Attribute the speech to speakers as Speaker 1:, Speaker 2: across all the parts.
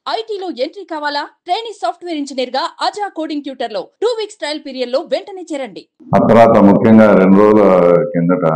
Speaker 1: ఐటీలో ఎంట్రీ కావాలా training software engineer గా అజా కోడింగ్ ట్యూటర్ లో టూ వీక్స్ ట్రయల్ పీరియడ్ లో వెంటనే చేరండి
Speaker 2: ఆ తర్వాత ముఖ్యంగా రెండు రోజుల కిందట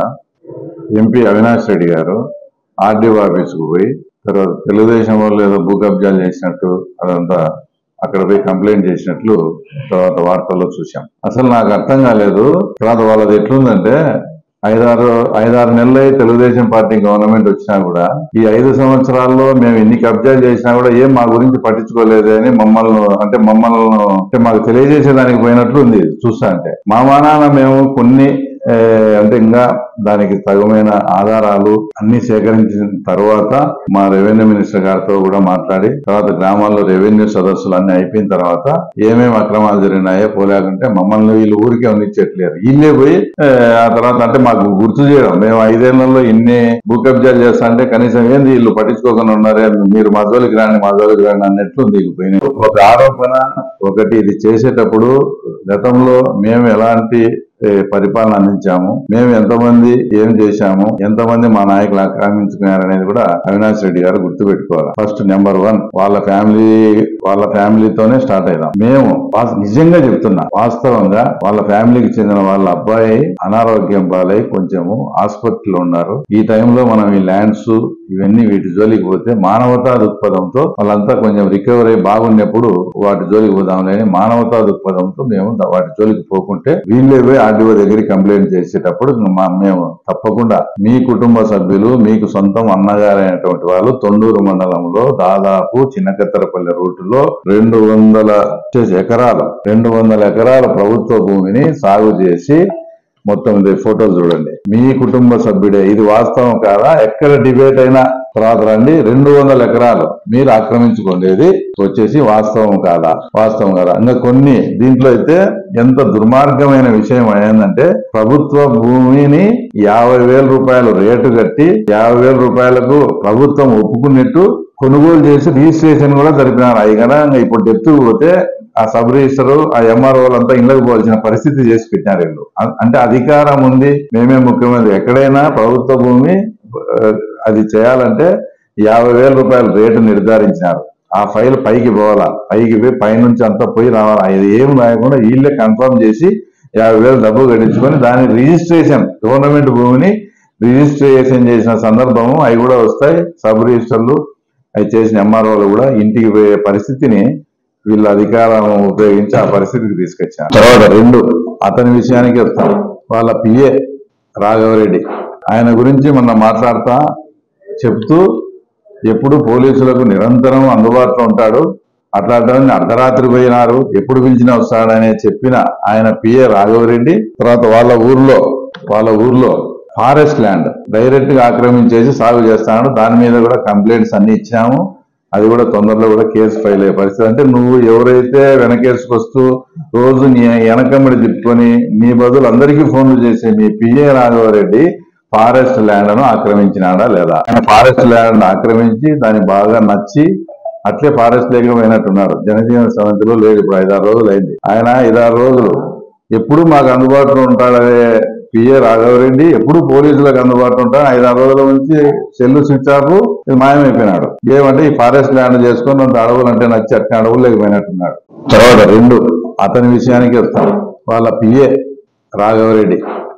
Speaker 2: ఎంపీ అవినాష్ రెడ్డి గారు ఆర్డీఓ ఆఫీస్కు పోయి తర్వాత తెలుగుదేశం వాళ్ళు ఏదో భూ కబ్జాలు చేసినట్టు అదంతా అక్కడ పోయి కంప్లైంట్ చేసినట్లు తర్వాత వార్తల్లో చూశాం అసలు నాకు అర్థం కాలేదు తర్వాత వాళ్ళది ఎట్లుందంటే ఐదారు ఐదారు నెలలై తెలుగుదేశం పార్టీ గవర్నమెంట్ వచ్చినా కూడా ఈ ఐదు సంవత్సరాల్లో మేము ఎన్ని కబ్జాలు చేసినా కూడా ఏం మా గురించి పట్టించుకోలేదు అని మమ్మల్ని అంటే మమ్మల్ని అంటే మాకు తెలియజేసేదానికి పోయినట్లు ఉంది చూస్తా అంటే మా మానాన మేము కొన్ని ఏ, అంటే ఇంకా దానికి తగుమైన ఆధారాలు అన్ని సేకరించిన తర్వాత మా రెవెన్యూ మినిస్టర్ గారితో కూడా మాట్లాడి తర్వాత గ్రామాల్లో రెవెన్యూ సదస్సులు అన్ని అయిపోయిన తర్వాత ఏమేమి అక్రమాలు జరిగినాయో పోలేకుంటే మమ్మల్ని వీళ్ళు ఊరికే అందించట్లేరు వీళ్ళే పోయి ఏ, ఆ తర్వాత అంటే మాకు గుర్తు చేయడం మేము ఐదేళ్లలో ఇన్ని భూ కబ్జాలు చేస్తా అంటే కనీసం ఏంది వీళ్ళు పట్టించుకోకుండా ఉన్నారే మీరు మా జోలికి రాండి మా జోలికి రాండి అన్నట్లు దిగిపోయినాయి ఒక ఆరోపణ ఒకటి ఇది చేసేటప్పుడు గతంలో మేము ఎలాంటి ఏ, పరిపాలన అందించాము మేము ఎంతమంది ఏం చేశాము ఎంతమంది మా నాయకులు ఆక్రమించుకున్నారు అనేది కూడా అవినాష్ రెడ్డి గారు గుర్తుపెట్టుకోవాలి ఫస్ట్ నెంబర్ వన్ వాళ్ళ ఫ్యామిలీ వాళ్ళ ఫ్యామిలీతోనే స్టార్ట్ అయిదాం మేము వాస్- నిజంగా చెప్తున్నా వాస్తవంగా వాళ్ళ ఫ్యామిలీకి చెందిన వాళ్ళ అబ్బాయి అనారోగ్యం పాలై కొంచెము హాస్పిటల్లో ఉన్నారు ఈ టైంలో మనం ఈ ల్యాండ్స్ ఇవన్నీ వీటి జోలికి పోతే మానవతా దృక్పథంతో వాళ్ళంతా కొంచెం రికవర్ అయి బాగున్నప్పుడు వాటి జోలికి పోదాంలే అని మానవతా దృక్పథంతో మేము ద- వాటి జోలికి పోకుంటే వీళ్ళే పోయి ఆర్డీఓ దగ్గర కంప్లైంట్ చేసేటప్పుడు మా- మేము తప్పకుండా మీ కుటుంబ సభ్యులు మీకు సొంతం అన్నగారైనటువంటి వాళ్ళు తొండూరు మండలంలో దాదాపు చిన్నకత్తరపల్లి రూటులో రెండు వందల వచ్చేసి ఎకరాలు రెండు వందల ఎకరాల ప్రభుత్వ భూమిని సాగు చేసి మొత్తం ఇది ఫోటోలు చూడండి మీ కుటుంబ సభ్యుడే ఇది వాస్తవం కాదా ఎక్కడ డిబేట్ అయినా తర్వాత రండి రెండు వందల ఎకరాలు మీరు ఆక్రమించుకునేది వచ్చేసి వాస్తవం కాదా వాస్తవం కాదా ఇంకా కొన్ని దీంట్లో అయితే ఎంత దుర్మార్గమైన విషయం ఏంటంటే ప్రభుత్వ భూమిని యాభై వేల రూపాయలు రేటు కట్టి యాభై వేల రూపాయలకు ప్రభుత్వం ఒప్పుకున్నట్టు కొనుగోలు చేసి రిజిస్ట్రేషన్ కూడా జరిపినారు అవి కదా ఇంకా ఇప్పుడు డెప్త్ పోతే ఆ సబ్ రిజిస్టర్ ఆ ఎంఆర్ఓ అంతా ఇళ్ళకి పోవాల్సిన పరిస్థితి చేసి పెట్టినారు వీళ్ళు అ- అంటే అధికారం ఉంది మేమే ముఖ్యమంత్రి ఎక్కడైనా ప్రభుత్వ భూమి ఆ, అది చేయాలంటే యాభై వేల రూపాయల రేటు నిర్ధారించినారు ఆ ఫైల్ పైకి పోవాలా పైకి పోయి పైనుంచి అంతా పోయి రావాలా ఇది ఏం రాయకుండా వీళ్ళే కన్ఫర్మ్ చేసి యాభై వేలు డబ్బు కట్టించుకొని దాని రిజిస్ట్రేషన్ గవర్నమెంట్ భూమిని రిజిస్ట్రేషన్ చేసిన సందర్భము అవి కూడా వస్తాయి సబ్ రిజిస్టర్లు అవి చేసిన ఎంఆర్ఓలు కూడా ఇంటికి పోయే పరిస్థితిని వీళ్ళ అధికారం ఉపయోగించి ఆ పరిస్థితికి తీసుకొచ్చారు తర్వాత రెండు అతని విషయానికి వస్తాం వాళ్ళ పిఏ రాఘవరెడ్డి ఆయన గురించి మొన్న మాట్లాడుతా చెప్తూ ఎప్పుడు పోలీసులకు నిరంతరం అందుబాటులో ఉంటాడు అట్లాంటి అర్ధరాత్రి పోయినారు ఎప్పుడు పిలిచినా వస్తాడనే చెప్పిన ఆయన పిఏ రాఘవరెడ్డి తర్వాత వాళ్ళ ఊర్లో వాళ్ళ ఊర్లో ఫారెస్ట్ ల్యాండ్ డైరెక్ట్ గా ఆక్రమించేసి సాగు చేస్తాడు దాని మీద కూడా కంప్లైంట్స్ అన్ని ఇచ్చాము అది కూడా తొందరలో కూడా కేసు ఫైల్ అయ్యే పరిస్థితి అంటే నువ్వు ఎవరైతే వెనకేసుకొస్తూ రోజు నీ వెనకమ్మడి తిప్పుకొని నీ బదులు అందరికీ ఫోన్లు చేసే మీ పిఏ రాఘవరెడ్డి ఫారెస్ట్ ల్యాండ్ ను ఆక్రమించినాడా లేదా ఆయన ఫారెస్ట్ ల్యాండ్ ఆక్రమించి దాన్ని బాగా నచ్చి అట్లే ఫారెస్ట్ లేక పోయినట్టున్నాడు జనజీవన సమితిలో లేదు ఇప్పుడు ఐదారు రోజులు అయింది ఆయన ఐదారు రోజులు ఎప్పుడు మాకు అందుబాటులో ఉంటాడనే పిఏ రాఘవరెడ్డి ఎప్పుడు పోలీసులకు అందుబాటులో ఉంటాడు ఐదారు రోజుల నుంచి సెల్లు స్విచ్ ఆఫ్ ఇది మాయమైపోయినాడు ఏమంటే ఈ ఫారెస్ట్ ల్యాండ్ చేసుకొని రెండు అడవులు అంటే నచ్చి అట్నే అడవులు లేకపోయినట్టున్నాడు తర్వాత రెండు అతని విషయానికి వస్తాం వాళ్ళ పిఏ రాఘవరెడ్డి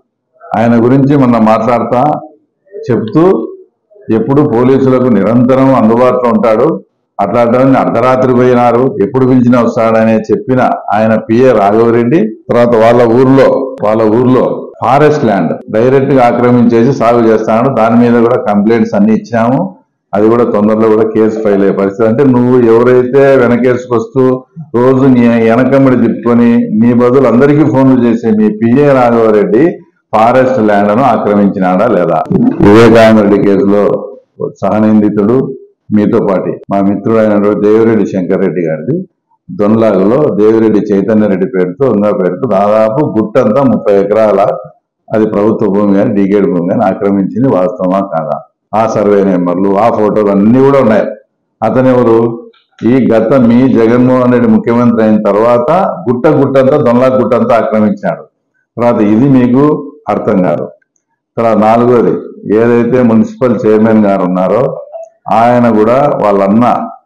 Speaker 2: ఆయన గురించి మొన్న మాట్లాడుతా చెప్తూ ఎప్పుడు పోలీసులకు నిరంతరం అందుబాటులో ఉంటాడు అట్లాంటి అర్ధరాత్రి పోయినారు ఎప్పుడు పిలిచినా వస్తాడనే చెప్పిన ఆయన పిఏ రాఘవరెడ్డి తర్వాత వాళ్ళ ఊర్లో వాళ్ళ ఊర్లో ఫారెస్ట్ ల్యాండ్ డైరెక్ట్ గా ఆక్రమించేసి సాగు చేస్తాడు దాని మీద కూడా కంప్లైంట్స్ అన్ని ఇచ్చాము అది కూడా తొందరలో కూడా కేసు ఫైల్ అయ్యే పరిస్థితి అంటే నువ్వు ఎవరైతే వెనకేసుకొస్తూ రోజు నీ వెనకమ్మడి తిప్పుకొని నీ బదులు అందరికీ ఫోన్లు చేసే మీ పిఏ రాఘవరెడ్డి ఫారెస్ట్ ల్యాండ్ ను ఆక్రమించినాడా లేదా వివేకానందరెడ్డి కేసులో సహనిందితుడు మీతో పాటి మా మిత్రుడైన దేవిరెడ్డి శంకర్ రెడ్డి గారిది దొన్లాగులో దేవిరెడ్డి చైతన్య రెడ్డి పేరుతో ఇంకా పేరుతో దాదాపు గుట్టంతా ముప్పై ఎకరాల అది ప్రభుత్వ భూమి కానీ డిగేడ్ భూమి కానీ ఆక్రమించింది వాస్తవమా కాదా ఆ సర్వే నెంబర్లు ఆ ఫోటోలు అన్ని కూడా ఉన్నాయి అతను ఎవరు ఈ గత మీ జగన్మోహన్ రెడ్డి ముఖ్యమంత్రి అయిన తర్వాత గుట్ట గుట్టంతా దొన్లా గుట్టంతా ఆక్రమించాడు తర్వాత ఇది మీకు అర్థం కాదు తర్వాత నాలుగోది ఏదైతే మున్సిపల్ చైర్మన్ గారు ఉన్నారో ఆయన కూడా వాళ్ళన్న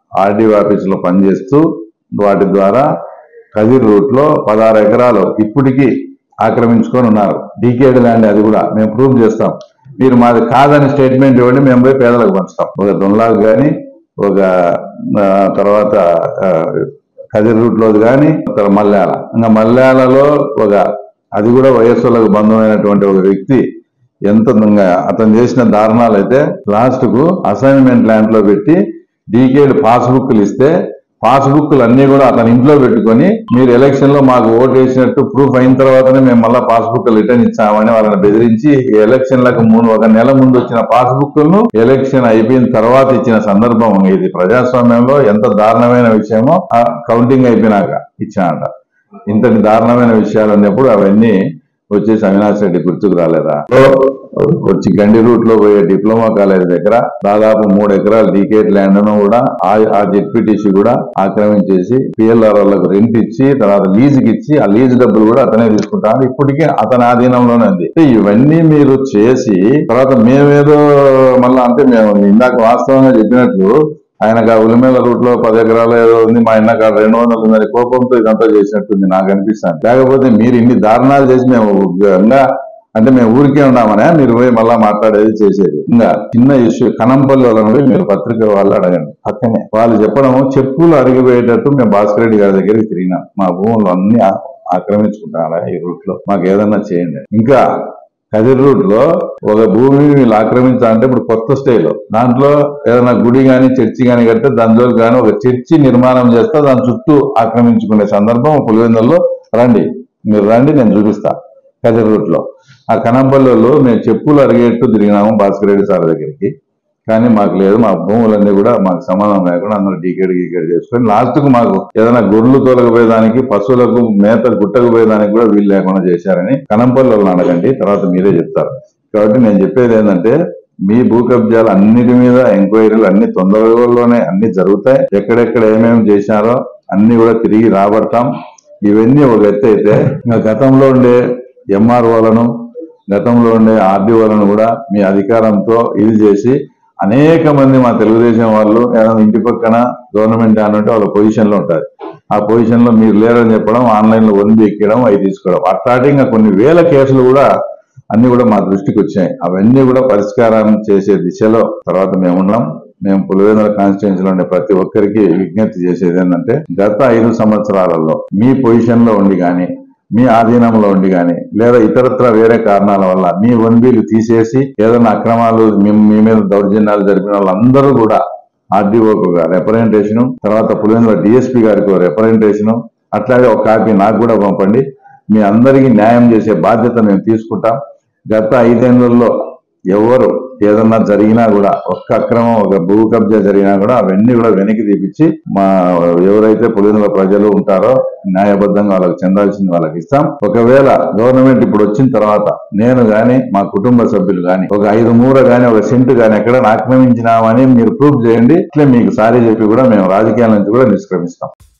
Speaker 2: ఆర్డీఓ ఆఫీసులో పనిచేస్తూ వాటి ద్వారా కదిర్ రూట్ లో పదహారు ఎకరాలు ఇప్పటికీ ఆక్రమించుకొని ఉన్నారు డీకేడ్ ల్యాండ్ అది కూడా మేము ప్రూవ్ చేస్తాం మీరు మాది కాదని స్టేట్మెంట్ ఇవ్వండి మేము పోయి పేదలకు పంచుతాం ఒక దొన్లాగ్ కానీ ఒక ఆ, తర్వాత ఆ, కదిర్ రూట్ లోది కానీ తర్వాత మల్యాల ఇంకా మల్యాలలో ఒక అది కూడా వయస్సులకు బంధమైనటువంటి ఒక వ్యక్తి ఎంత ఇంకా అతను చేసిన దారుణాలు అయితే లాస్ట్ కు అసైన్మెంట్ ల్యాండ్ లో పెట్టి డీకేడ్ పాస్బుక్లు ఇస్తే పాస్బుక్లు అన్ని కూడా అతని ఇంట్లో పెట్టుకొని మీరు ఎలక్షన్ లో మాకు ఓటు వేసినట్టు ప్రూఫ్ అయిన తర్వాతనే మేము మళ్ళీ పాస్బుక్ రిటర్న్ ఇచ్చామని వాళ్ళని బెదిరించి ఈ ఎలక్షన్లకు ముందు ఒక నెల ముందు వచ్చిన పాస్బుక్లను ఎలక్షన్ అయిపోయిన తర్వాత ఇచ్చిన సందర్భం ఇది ప్రజాస్వామ్యంలో ఎంత దారుణమైన విషయమో ఆ కౌంటింగ్ అయిపోయినాక ఇచ్చానంట ఇంతటి దారుణమైన విషయాలు అన్నప్పుడు అవన్నీ వచ్చేసి అవినాష్ రెడ్డి గుర్తుకు రాలేదా సో, వచ్చి గండి రూట్ లో పోయే డిప్లొమా కాలేజ్ దగ్గర దాదాపు మూడు ఎకరాల డీకేట్ ల్యాండ్ ను కూడా ఆ- ఆ జెడ్పీటీసీ కూడా ఆక్రమించేసి పిఎల్ఆర్ వాళ్ళకు రెంట్ ఇచ్చి తర్వాత లీజుకి ఇచ్చి ఆ లీజ్ డబ్బులు కూడా అతనే తీసుకుంటాడు ఇప్పటికీ అతని ఆధీనంలోనే ఉంది అంటే ఇవన్నీ మీరు చేసి తర్వాత మేమేదో మళ్ళా అంటే మేము ఇందాక వాస్తవంగా చెప్పినట్లు ఆయనకు ఆ ఉలిమేల రూట్ లో పది ఎకరాలు ఏదో ఉంది మా అన్న కాడ రెండు వందలు ఉందని కోపంతో ఇదంతా చేసినట్టుంది నాకు అనిపిస్తాను లేకపోతే మీరు ఇన్ని దారుణాలు చేసి మేము ఇంకా అంటే మేము ఊరికే ఉన్నామనే మీరు పోయి మళ్ళా మాట్లాడేది చేసేది ఇంకా చిన్న ఇష్యూ కనంపల్లి వాళ్ళని పోయి మీరు పత్రిక వాళ్ళు అడగండి పక్కనే వాళ్ళు చెప్పడం చెప్పులు అరిగిపోయేటట్టు మేము భాస్కర్ రెడ్డి గారి దగ్గరికి తిరిగినాం మా భూములు అన్ని ఆ- ఆక్రమించుకుంటారా ఈ రూట్ లో మాకు ఏదన్నా చేయండి ఇంకా కదిర్ రూట్ లో ఒక భూమిని వీళ్ళు ఆక్రమించాలంటే ఇప్పుడు కొత్త స్టైల్ దాంట్లో ఏదైనా గుడి గాని చర్చి గాని కడితే దాని జోలి కానీ ఒక చర్చి నిర్మాణం చేస్తే దాని చుట్టూ ఆక్రమించుకునే సందర్భం పులివెందుల్లో రండి మీరు రండి నేను చూపిస్తా కదిర్ రూట్ లో ఆ కనంపల్లిలో మేము చెప్పులు అరిగేట్టు తిరిగినాము భాస్కర్ రెడ్డి సార్ దగ్గరికి కానీ మాకు లేదు మా భూములన్నీ కూడా మాకు సంబంధం లేకుండా అందరూ డీకేడ్ గీకేడ్ చేసుకొని లాస్ట్ కు మాకు ఏదైనా గొర్రెలు తోలకపోయేదానికి పశువులకు మేత గుట్టకపోయేదానికి కూడా వీలు లేకుండా చేశారని కనంపల్లి వాళ్ళని అడగండి తర్వాత మీరే చెప్తారు కాబట్టి నేను చెప్పేది ఏంటంటే మీ భూ కబ్జాలు అన్నిటి మీద ఎంక్వైరీలు అన్ని తొందరలోనే అన్ని జరుగుతాయి ఎక్కడెక్కడ ఏమేమి చేశారో అన్ని కూడా తిరిగి రాబడతాం ఇవన్నీ ఒక ఎత్తు అయితే ఇంకా గతంలో ఉండే ఎంఆర్ఓలను గతంలో ఉండే ఆర్డీఓలను కూడా మీ అధికారంతో ఇది చేసి అనేక మంది మా తెలుగుదేశం వాళ్ళు ఏదైనా ఇంటి పక్కన గవర్నమెంట్ అంటే వాళ్ళ పొజిషన్ లో ఉంటారు ఆ పొజిషన్ లో మీరు లేరని చెప్పడం ఆన్లైన్ లో వన్ ఎక్కడం అవి తీసుకోవడం అట్లాంటి ఇంకా కొన్ని వేల కేసులు కూడా అన్ని కూడా మా దృష్టికి వచ్చాయి అవన్నీ కూడా పరిష్కారం చేసే దిశలో తర్వాత మేము ఉన్నాం మేము పులివెందుల కాన్స్టిట్యున్సీలో ఉండే ప్రతి ఒక్కరికి విజ్ఞప్తి చేసేది ఏంటంటే గత ఐదు సంవత్సరాలలో మీ పొజిషన్ లో ఉండి కానీ మీ ఆధీనంలో ఉండి కానీ లేదా ఇతరత్ర వేరే కారణాల వల్ల మీ వన్బీలు తీసేసి ఏదైనా అక్రమాలు మీ మీ మీద దౌర్జన్యాలు జరిపిన వాళ్ళందరూ కూడా ఆర్డీఓకి ఒక రిప్రజెంటేషన్ తర్వాత పులివెందుల డిఎస్పీ గారికి ఒక రిప్రజెంటేషన్ అట్లాగే ఒక కాపీ నాకు కూడా పంపండి మీ అందరికీ న్యాయం చేసే బాధ్యత మేము తీసుకుంటాం గత ఐదేళ్లలో ఎవరు ఏదన్నా జరిగినా కూడా ఒక్క అక్రమం ఒక భూ కబ్జా జరిగినా కూడా అవన్నీ కూడా వెనక్కి తీపిచ్చి మా ఎవరైతే పులివెందుల ప్రజలు ఉంటారో న్యాయబద్ధంగా వాళ్ళకి చెందాల్సింది వాళ్ళకి ఇస్తాం ఒకవేళ గవర్నమెంట్ ఇప్పుడు వచ్చిన తర్వాత నేను గాని మా కుటుంబ సభ్యులు గాని ఒక ఐదు మూర గాని ఒక సెంటు గాని ఎక్కడ ఆక్రమించినామని మీరు ప్రూఫ్ చేయండి ఇట్లే మీకు సారీ చెప్పి కూడా మేము రాజకీయాల నుంచి కూడా నిష్క్రమిస్తాం